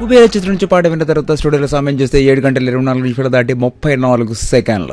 కుబేర చిత్రం నుంచి పాట విన్న తర్వాత స్టూడియోలో సమయం చూస్తే ఏడు గంటల ఇరవై నాలుగు నిమిషాలు దాటి ముప్పై నాలుగు సెకండ్లు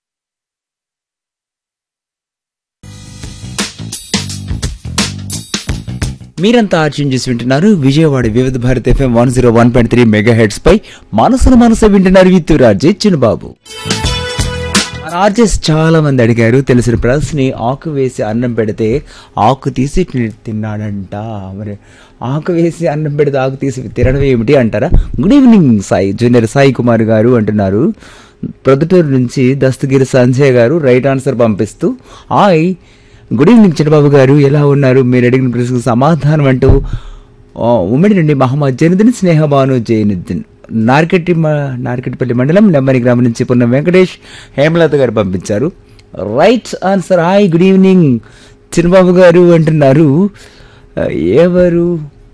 మీరంతా ఆర్చం చేసి వింటున్నారు Vijayawada Vividh Bharat FM one zero one point three mega hits పై మనసును మనసు వింటున్నారు విత్తు రాజే చిన్నబాబు మన ఆర్జెస్ చాలా మంది అడిగారు తెలిసిన ప్రశ్ని ఆకు వేసి అన్నం పెడితే ఆకు తీసి తి- తిన్నాడంట మరి ఆకు వేసి అన్నం పెడితే ఆకు తీసి తినడం ఏమిటి అంటారా good evening Sai junior Sai Kumar garu అంటున్నారు ప్రొద్దుటూరు నుంచి దస్తగిరి సంజయ్ గారు రైట్ ఆన్సర్ పంపిస్తూ hi good evening Chinnababu garu ఎలా ఉన్నారు మీరు అడిగిన ప్రశ్నకు సమాధానం అంటూ ఆ, ఉమ్మడి నుండి మహమ్మద్ జైనుద్దీన్ స్నేహబాను జైనుద్దీన్ నార్కెట్టి మ- నార్కెట్పల్లి మండలం నెమ్మని గ్రామం నుంచి పున్న వెంకటేష్ హేమలత గారు పంపించారు right answer hi good evening Chinnababu garu అంటున్నారు ఆ, ఎవరు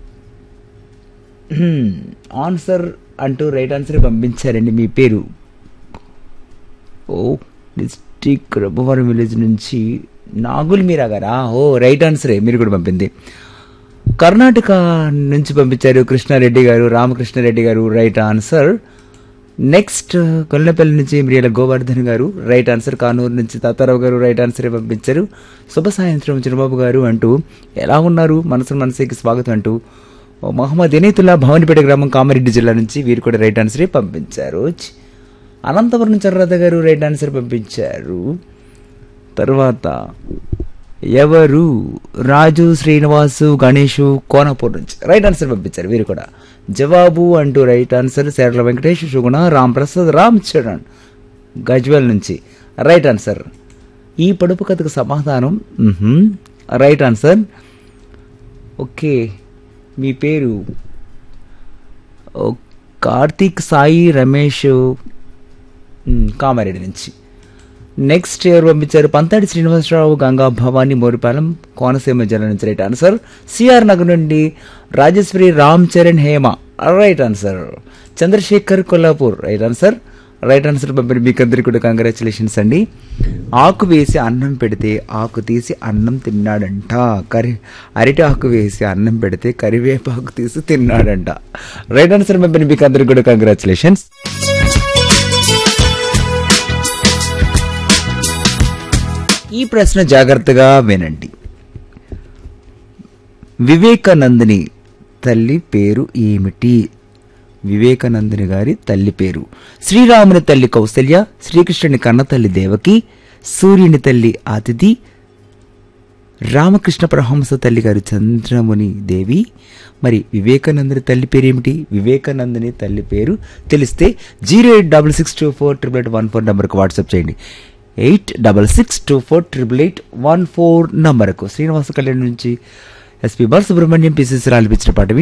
హ్మ్, ఆన్సర్ అంటూ రైట్ ఆన్సర్ పంపించారండి మీ పేరు ఓ డిస్టిక్ రబ్బవరం విలేజ్ నుంచి నాగుల్ మీరా గారా ఓ రైట్ ఆన్సరే మీరు కూడా పంపింది కర్ణాటక నుంచి పంపించారు కృష్ణారెడ్డి గారు రామకృష్ణారెడ్డి గారు రైట్ ఆన్సర్ నెక్స్ట్ కొల్లపల్లి నుంచి మిరియాల గోవర్ధన్ గారు రైట్ ఆన్సర్ కానూరు నుంచి తాతారావు గారు రైట్ ఆన్సర్ పంపించారు శుభ సాయంత్రం చిన్నబాబు గారు అంటూ ఎలా ఉన్నారు మనసు మనసుకి స్వాగతం అంటూ ఓ మహమ్మద్ ఎనీతుల్లా భవనిపేట గ్రామం కామారెడ్డి జిల్లా నుంచి వీరు కూడా రైట్ ఆన్సరే పంపించారు ఛ్. అనంతపురం చర్రద గారు రైట్ ఆన్సర్ పంపించారు తర్వాత ఎవరు రాజు శ్రీనివాసు గణేషు కోనపూర్ నుంచి రైట్ ఆన్సర్ పంపించారు వీరు కూడా జవాబు అంటూ రైట్ ఆన్సర్ శేర్ల వెంకటేష్ సుగుణ రామ్ ప్రసాద్ రామ్ చరణ్ గజ్వెల్ నుంచి రైట్ ఆన్సర్ ఈ పొడుపు కథకు సమాధానం మ్హూ. రైట్ ఆన్సర్ ఓకే మీ పేరు ఓ, కార్తీక్ సాయి రమేష్ మ్, కామారెడ్డి నుంచి నెక్స్ట్ ఎవరు పంపించారు పంతాడి శ్రీనివాసరావు గంగా భవాని మోరిపాలెం కోనసీమ జిల్లా నుంచి రైట్ ఆన్సర్ సిఆర్ నగర్ నుండి Rajeswari Ram Charan Hema right answer Chandrasekhar Kollapur right answer right answer పంపిన మీకందరికీ కూడా కంగ్రాచులేషన్స్ అండి ఆకు వేసి అన్నం పెడితే ఆకు తీసి అన్నం తిన్నాడంట కరి అరటి ఆకు వేసి అన్నం పెడితే కరివేపాకు తీసి తిన్నాడంట రైట్ ఆన్సర్ పంపిన మీకందరికీ కూడా కంగ్రాచులేషన్స్ ఈ ప్రశ్న జాగ్రత్తగా వినండి వివేకానందిని తల్లి పేరు ఏమిటి వివేకానందిని గారి తల్లి పేరు శ్రీరాముని తల్లి కౌసల్య శ్రీకృష్ణుని కన్న తల్లి దేవకి సూర్యుని తల్లి అతిథి రామకృష్ణ పరహంస తల్లి గారు చంద్రముని దేవి మరి వివేకానందుని తల్లి పేరు ఏమిటి వివేకానందుని తల్లి పేరు తెలిస్తే zero eight double six two four triple eight one four నెంబర్కి వాట్సాప్ చేయండి eight double six two four triple eight one four నంబర్కు శ్రీనివాస కళ్యాణ్ నుంచి ఎస్పీ బాలసుబ్రహ్మణ్యం పిసిసి ఆలపించిన పాట